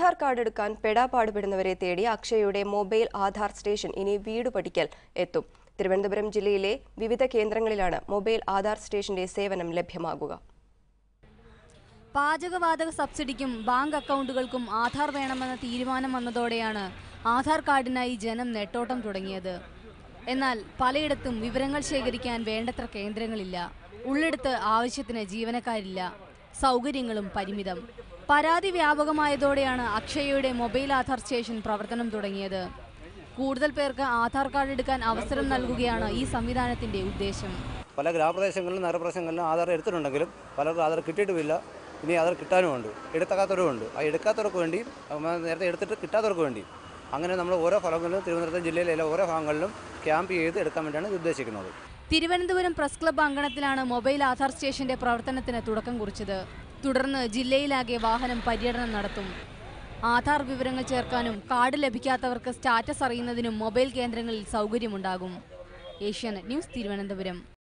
Aadhaar card എടുക്കാൻ പെടാപ്പാടുപെടുന്നവരെ തേടി അക്ഷയയുടെ mobile Aadhaar station ഇനി വീട് പഠിക്കൽ എത്തും തിരുവനന്തപുരം ജില്ലയിലെ വിവിധ കേന്ദ്രങ്ങളിലാണ് മൊബൈൽ ആധാർ സ്റ്റേഷന്റെ സേവനം ലഭ്യമാകുക പാചകവാതക സബ്സിഡിക്കും ബാങ്ക് അക്കൗണ്ടുകൾക്കും ആധാർ വേണമെന്ന തീരുമാനം വന്നതോടെയാണ് ആധാർ കാർഡിനായി ജനം നെട്ടോട്ടം തുടങ്ങിയത് എന്നാൽ പലയിടത്തും വിവരങ്ങൾ ശേഖരിക്കാൻ വേണ്ടത്ര കേന്ദ്രങ്ങളില്ല ഉള്ളിടത്ത് ആവശ്യത്തിന് ജീവനക്കാരില്ല സൗകര്യങ്ങളും പരിമിതം പരാതി വ്യാപകമായതോടെയാണ് അക്ഷയയുടെ മൊബൈൽ ആധാർ സ്റ്റേഷൻ പ്രവർത്തനം തുടങ്ങിയത് കൂടുതൽ പേർക്ക് ആധാർ കാർഡ് എടുക്കാൻ അവസരം നൽകുകയാണ് ഈ സംവിധാനത്തിന്റെ ഉദ്ദേശം പല ഗ്രാമപ്രദേശങ്ങളിലും നഗരപ്രദേശങ്ങളിലും ആധാർ എടുത്തിട്ടുണ്ടെങ്കിലും പലർക്കും ആധാർ കിട്ടിയിട്ടുമില്ല ഇനി ആധാർ കിട്ടാനുമുണ്ട് എടുക്കാത്തവരുമുണ്ട് ആ എടുക്കാത്തവർക്ക് വേണ്ടി ഉം, നേരത്തെ എടുത്തിട്ട് കിട്ടാത്തവർക്ക് വേണ്ടി അങ്ങനെ നമ്മൾ ഓരോ ഫലങ്ങളിലും തിരുവനന്തപുരം ജില്ലയിലെ ഓരോ ഭാഗങ്ങളിലും ക്യാമ്പ് ചെയ്ത് എടുക്കാൻ വേണ്ടിയാണ് ഇത് ഉദ്ദേശിക്കുന്നത് തിരുവനന്തപുരം പ്രസ് ക്ലബ്ബ് അങ്കണത്തിലാണ് മൊബൈൽ ആധാർ സ്റ്റേഷന്റെ പ്രവർത്തനത്തിന് തുടക്കം കുറിച്ചത് തുടർന്ന് ജില്ലയിലാകെ വാഹനം പര്യടനം നടത്തും ആധാർ വിവരങ്ങൾ ചേർക്കാനും കാർഡ് ലഭിക്കാത്തവർക്ക് സ്റ്റാറ്റസ് അറിയുന്നതിനും മൊബൈൽ കേന്ദ്രങ്ങളിൽ സൗകര്യമുണ്ടാകും ഏഷ്യാനെറ്റ് ന്യൂസ് തിരുവനന്തപുരം